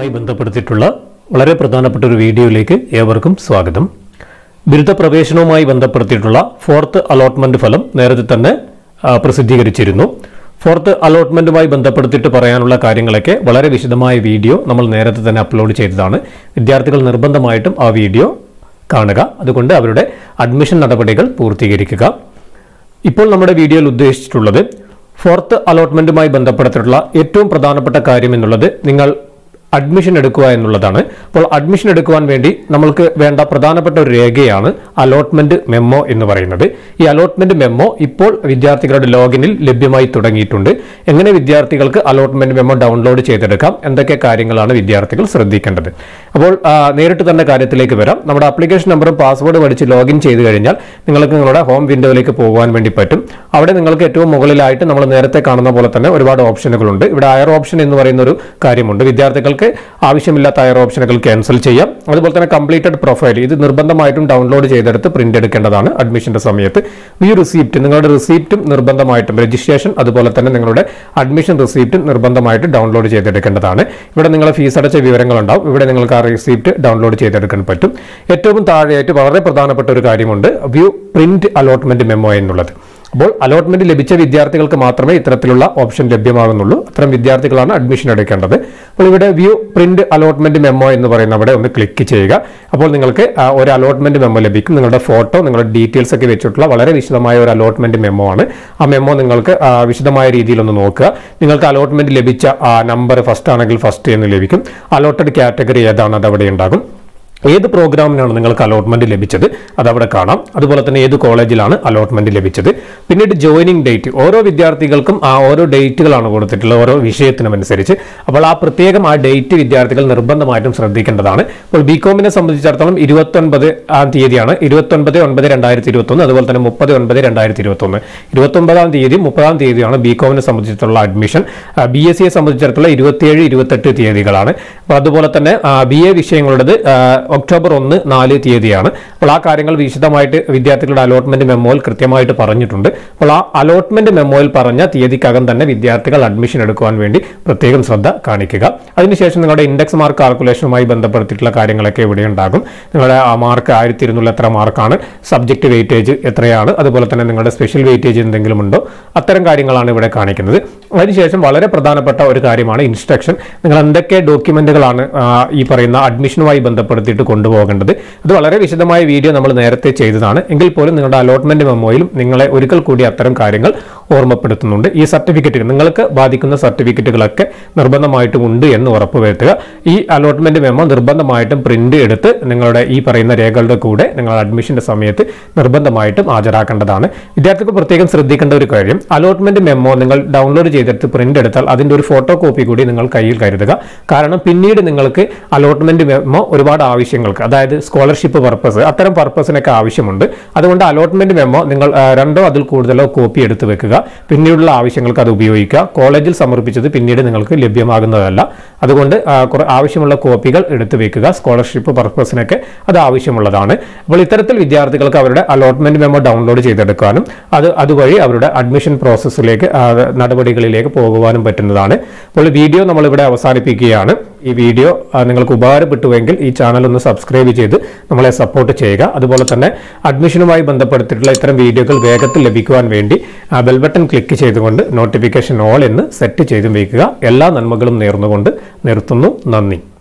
പ്രവേശനവുമായി ബന്ധപ്പെടുത്തിയിട്ടുള്ള വളരെ പ്രധാനപ്പെട്ട ഒരു വീഡിയോയിലേക്ക് ഏവർക്കും സ്വാഗതം ബിരുദ പ്രവേശനവുമായി ബന്ധപ്പെടുത്തിയിട്ടുള്ള ഫോർത്ത് അലോട്ട്മെന്റ് ഫലം നേരത്തെ തന്നെ ആ, പ്രസിദ്ധീകരിച്ചിരുന്നു ഫോർത്ത് അലോട്ട്മെന്റുമായി ബന്ധപ്പെടുത്തിയിട്ട് പറയാനുള്ള കാര്യങ്ങളൊക്കെ വളരെ വിശദമായ വീഡിയോ നമ്മൾ നേരത്തെ തന്നെ അപ്ലോഡ് ചെയ്തതാണ് വിദ്യാർത്ഥികൾ നിർബന്ധമായിട്ടും ആ വീഡിയോ കാണുക അതുകൊണ്ട് അവരുടെ അഡ്മിഷൻ നടപടികൾ പൂർത്തീകരിക്കുക ഇപ്പോൾ നമ്മുടെ വീഡിയോയിൽ ഉദ്ദേശിച്ചിട്ടുള്ളത് ഫോർത്ത് അലോട്ട്മെന്റുമായി ബന്ധപ്പെട്ടിട്ടുള്ള ഏറ്റവും പ്രധാനപ്പെട്ട കാര്യം എന്നുള്ളത് നിങ്ങൾ അഡ്മിഷൻ എടുക്കുക എന്നുള്ളതാണ് അപ്പോൾ അഡ്മിഷൻ എടുക്കുവാൻ വേണ്ടി നമ്മൾക്ക് വേണ്ട പ്രധാനപ്പെട്ട ഒരു രേഖയാണ് അലോട്ട്മെന്റ് മെമ്മോ എന്ന് പറയുന്നത് ഈ അലോട്ട്മെന്റ് മെമ്മോ ഇപ്പോൾ വിദ്യാർത്ഥികളുടെ ലോഗിനിൽ ലഭ്യമായി തുടങ്ങിയിട്ടുണ്ട് എങ്ങനെ വിദ്യാർത്ഥികൾക്ക് അലോട്ട്മെന്റ് മെമ്മോ ഡൗൺലോഡ് ചെയ്തെടുക്കാം എന്തൊക്കെ കാര്യങ്ങളാണ് വിദ്യാർത്ഥികൾ ശ്രദ്ധിക്കേണ്ടത് അപ്പോൾ ആ, നേരിട്ട് തന്നെ കാര്യത്തിലേക്ക് വരാം നമ്മുടെ ആപ്ലിക്കേഷൻ നമ്പറും പാസ്വേഡ് പഠിച്ച് ലോഗിൻ ചെയ്ത് കഴിഞ്ഞാൽ നിങ്ങൾക്ക് നിങ്ങളുടെ ഹോം വിൻഡോയിലേക്ക് പോകുവാൻ വേണ്ടി പറ്റും അവിടെ നിങ്ങൾക്ക് ഏറ്റവും മുകളിലായിട്ട് നമ്മൾ നേരത്തെ കാണുന്ന പോലെ തന്നെ ഒരുപാട് ഓപ്ഷനുകളുണ്ട് ഇവിടെ അയർ ഓപ്ഷൻ എന്ന് പറയുന്ന ഒരു കാര്യമുണ്ട് വിദ്യാർത്ഥികൾക്ക് ആവശ്യമില്ലാത്ത അയർ ഓപ്ഷനുകൾ ക്യാൻസൽ ചെയ്യാം അതുപോലെ തന്നെ കംപ്ലീറ്റഡ് പ്രൊഫൈൽ ഇത് നിർബന്ധമായിട്ടും ഡൗൺലോഡ് ചെയ്തെടുത്ത് പ്രിന്റ് എടുക്കേണ്ടതാണ് അഡ്മിഷന്റെ സമയത്ത് വ്യൂ റിസീപ്റ്റ് നിങ്ങളുടെ റിസീപ്റ്റും നിർബന്ധമായിട്ടും രജിസ്ട്രേഷൻ അതുപോലെ തന്നെ നിങ്ങളുടെ അഡ്മിഷൻ റിസീപ്റ്റും നിർബന്ധമായിട്ട് ഡൗൺലോഡ് ചെയ്തെടുക്കേണ്ടതാണ് ഇവിടെ നിങ്ങളെ ഫീസ് അടച്ച വിവരങ്ങളുണ്ടാവും ഇവിടെ നിങ്ങൾക്ക് ആ റിസീപ്റ്റ് ഡൗൺലോഡ് ചെയ്തെടുക്കാൻ പറ്റും ഏറ്റവും താഴെയായിട്ട് വളരെ പ്രധാനപ്പെട്ട ഒരു കാര്യമുണ്ട് വ്യൂ പ്രിന്റ് അലോട്ട്മെന്റ് മെമ്മോ എന്നുള്ളത് അപ്പോൾ അലോട്ട്മെന്റ് ലഭിച്ച വിദ്യാർത്ഥികൾക്ക് മാത്രമേ ഇത്തരത്തിലുള്ള ഓപ്ഷൻ ലഭ്യമാകുന്നുള്ളൂ അത്തരം വിദ്യാർത്ഥികളാണ് അഡ്മിഷൻ എടുക്കേണ്ടത് അപ്പോൾ ഇവിടെ വ്യൂ പ്രിന്റ് അലോട്ട്മെന്റ് മെമ്മോ എന്ന് പറയുന്ന അവിടെ ഒന്ന് ക്ലിക്ക് ചെയ്യുക അപ്പോൾ നിങ്ങൾക്ക് ആ, ഒരു അലോട്ട്മെന്റ് മെമ്മോ ലഭിക്കും നിങ്ങളുടെ ഫോട്ടോ നിങ്ങളുടെ ഡീറ്റെയിൽസ് ഒക്കെ വെച്ചിട്ടുള്ള വളരെ വിശദമായ ഒരു അലോട്ട്മെന്റ് മെമ്മോ ആണ് ആ മെമ്മോ നിങ്ങൾക്ക് ആ, വിശദമായ രീതിയിൽ ഒന്ന് നോക്കുക നിങ്ങൾക്ക് അലോട്ട്മെന്റ് ലഭിച്ച നമ്പർ ഫസ്റ്റ് ആണെങ്കിൽ ഫസ്റ്റ് എന്ന് ലഭിക്കും അലോട്ടഡ് കാറ്റഗറി ഏതാണ് അത് അവിടെ ഉണ്ടാകും ഏത് പ്രോഗ്രാമിനാണ് നിങ്ങൾക്ക് അലോട്ട്മെന്റ് ലഭിച്ചത് അത് അവിടെ കാണാം അതുപോലെ തന്നെ ഏത് കോളേജിലാണ് അലോട്ട്മെന്റ് ലഭിച്ചത് പിന്നീട് ജോയിനിങ് ഡേറ്റ് ഓരോ വിദ്യാർത്ഥികൾക്കും ആ ഓരോ ഡേറ്റുകളാണ് കൊടുത്തിട്ടുള്ളത് ഓരോ വിഷയത്തിനും അനുസരിച്ച് അപ്പോൾ ആ പ്രത്യേകം ആ ഡേറ്റ് വിദ്യാർത്ഥികൾ നിർബന്ധമായിട്ടും ശ്രദ്ധിക്കേണ്ടതാണ് അപ്പോൾ ബി കോമിനെ സംബന്ധിച്ചിടത്തോളം ഇരുപത്തൊൻപത് ആം തീയതിയാണ് ഇരുപത്തൊൻപത് ഒൻപത് രണ്ടായിരത്തി ഇരുപത്തൊന്ന് അതുപോലെ തന്നെ മുപ്പത് ഒൻപത് രണ്ടായിരത്തി ഇരുപത്തൊന്ന് ഇരുപത്തൊമ്പതാം തീയതി മുപ്പതാം തീയതിയാണ് ബി കോമിനെ സംബന്ധിച്ചിടത്തോളം അഡ്മിഷൻ ബി എസ് സിയെ സംബന്ധിച്ചിടത്തോളം ഇരുപത്തിയേഴ് ഇരുപത്തെട്ട് തീയതികളാണ് അപ്പോൾ അതുപോലെ തന്നെ ബി എ വിഷയങ്ങളുടേത് ആ, ഒക്ടോബർ ഒന്ന് നാല് തീയതിയാണ് അപ്പോൾ ആ കാര്യങ്ങൾ വിശദമായിട്ട് വിദ്യാർത്ഥികളുടെ അലോട്ട്മെന്റ് മെമ്മോയിൽ കൃത്യമായിട്ട് പറഞ്ഞിട്ടുണ്ട് അപ്പോൾ ആ അലോട്ട്മെന്റ് മെമ്മോയിൽ പറഞ്ഞ തീയതിക്കകം തന്നെ വിദ്യാർത്ഥികൾ അഡ്മിഷൻ എടുക്കുവാൻ വേണ്ടി പ്രത്യേകം ശ്രദ്ധ കാണിക്കുക അതിനുശേഷം നിങ്ങളുടെ ഇൻഡെക്സ് മാർക്ക് കാൽക്കുലേഷനുമായി ബന്ധപ്പെടുത്തിയിട്ടുള്ള കാര്യങ്ങളൊക്കെ ഇവിടെ ഉണ്ടാകും നിങ്ങളുടെ ആ മാർക്ക് ആയിരത്തി ഇരുന്നൂറ് എത്ര മാർക്കാണ് സബ്ജക്ട് വെയിറ്റേജ് എത്രയാണ് അതുപോലെ തന്നെ നിങ്ങളുടെ സ്പെഷ്യൽ വെയിറ്റേജ് എന്തെങ്കിലും ഉണ്ടോ അത്തരം കാര്യങ്ങളാണ് ഇവിടെ കാണിക്കുന്നത് അതിനുശേഷം വളരെ പ്രധാനപ്പെട്ട ഒരു കാര്യമാണ് ഇൻസ്ട്രക്ഷൻ നിങ്ങൾ എന്തൊക്കെ ഡോക്യുമെന്റുകളാണ് ആ, ഈ പറയുന്ന അഡ്മിഷനുമായി ബന്ധപ്പെടുത്തിയിട്ട് കൊണ്ടുപോകേണ്ടത് അത് വളരെ വിശദമായ വീഡിയോ നമ്മൾ നേരത്തെ ചെയ്തതാണ് എങ്കിൽ പോലും നിങ്ങളുടെ അലോട്ട്മെന്റ് മെമ്മോയിലും നിങ്ങളെ ഒരിക്കൽ കൂടി അത്തരം കാര്യങ്ങൾ ഓർമ്മപ്പെടുത്തുന്നുണ്ട് ഈ സർട്ടിഫിക്കറ്റ് നിങ്ങൾക്ക് ബാധിക്കുന്ന സർട്ടിഫിക്കറ്റുകളൊക്കെ നിർബന്ധമായിട്ടും ഉണ്ട് എന്ന് ഉറപ്പുവരുത്തുക ഈ അലോട്ട്മെന്റ് മെമ്മോ നിർബന്ധമായിട്ടും പ്രിന്റ് എടുത്ത് നിങ്ങളുടെ ഈ പറയുന്ന രേഖകളുടെ കൂടെ നിങ്ങൾ അഡ്മിഷന്റെ സമയത്ത് നിർബന്ധമായിട്ടും ഹാജരാക്കേണ്ടതാണ് വിദ്യാർത്ഥികൾ പ്രത്യേകം ശ്രദ്ധിക്കേണ്ട ഒരു കാര്യം അലോട്ട്മെന്റ് മെമ്മോ നിങ്ങൾ ഡൗൺലോഡ് ചെയ്തെടുത്ത് പ്രിന്റ് എടുത്താൽ അതിന്റെ ഒരു ഫോട്ടോ കോപ്പി കൂടി നിങ്ങൾ കയ്യിൽ കരുതുക കാരണം പിന്നീട് നിങ്ങൾക്ക് അലോട്ട്മെന്റ് മെമ്മോ ഒരുപാട് ആവശ്യങ്ങൾക്ക് അതായത് സ്കോളർഷിപ്പ് പർപ്പസ് അത്തരം പർപ്പസിനൊക്കെ ആവശ്യമുണ്ട് അതുകൊണ്ട് അലോട്ട്മെന്റ് മെമ്മോ നിങ്ങൾ ആ, രണ്ടോ അതിൽ കൂടുതലോ കോപ്പി എടുത്ത് വെക്കുക പിന്നീടുള്ള ആവശ്യങ്ങൾക്ക് അത് ഉപയോഗിക്കുക കോളേജിൽ സമർപ്പിച്ചത് പിന്നീട് നിങ്ങൾക്ക് ലഭ്യമാകുന്നതല്ല അതുകൊണ്ട് ആ, കുറെ ആവശ്യമുള്ള കോപ്പികൾ എടുത്തു വെക്കുക സ്കോളർഷിപ്പ് പർപ്പസിനൊക്കെ അത് ആവശ്യമുള്ളതാണ് അപ്പോൾ ഇത്തരത്തിൽ വിദ്യാർത്ഥികൾക്ക് അവരുടെ അലോട്ട്മെന്റ് മെമ്മോ ഡൗൺലോഡ് ചെയ്തെടുക്കാനും അത് അതുവഴി അവരുടെ അഡ്മിഷൻ പ്രോസസ്സിലേക്ക് ആ, നടപടികളിലേക്ക് പോകുവാനും പറ്റുന്നതാണ് അപ്പോൾ വീഡിയോ നമ്മളിവിടെ അവസാനിപ്പിക്കുകയാണ് ഈ വീഡിയോ ആ, നിങ്ങൾക്ക് ഉപകാരപ്പെട്ടുവെങ്കിൽ ഈ ചാനൽ ഒന്ന് സബ്സ്ക്രൈബ് ചെയ്ത് നമ്മളെ സപ്പോർട്ട് ചെയ്യുക അതുപോലെ തന്നെ അഡ്മിഷനുമായി ബന്ധപ്പെടുത്തിയിട്ടുള്ള ഇത്തരം വീഡിയോകൾ വേഗത്തിൽ ലഭിക്കുവാൻ വേണ്ടി ബെൽ ബട്ടൺ ക്ലിക്ക് ചെയ്തുകൊണ്ട് നോട്ടിഫിക്കേഷൻ ഓൾ എന്ന് സെറ്റ് ചെയ്തും വയ്ക്കുക എല്ലാ നന്മകളും നേർന്നുകൊണ്ട് നിർത്തുന്നു നന്ദി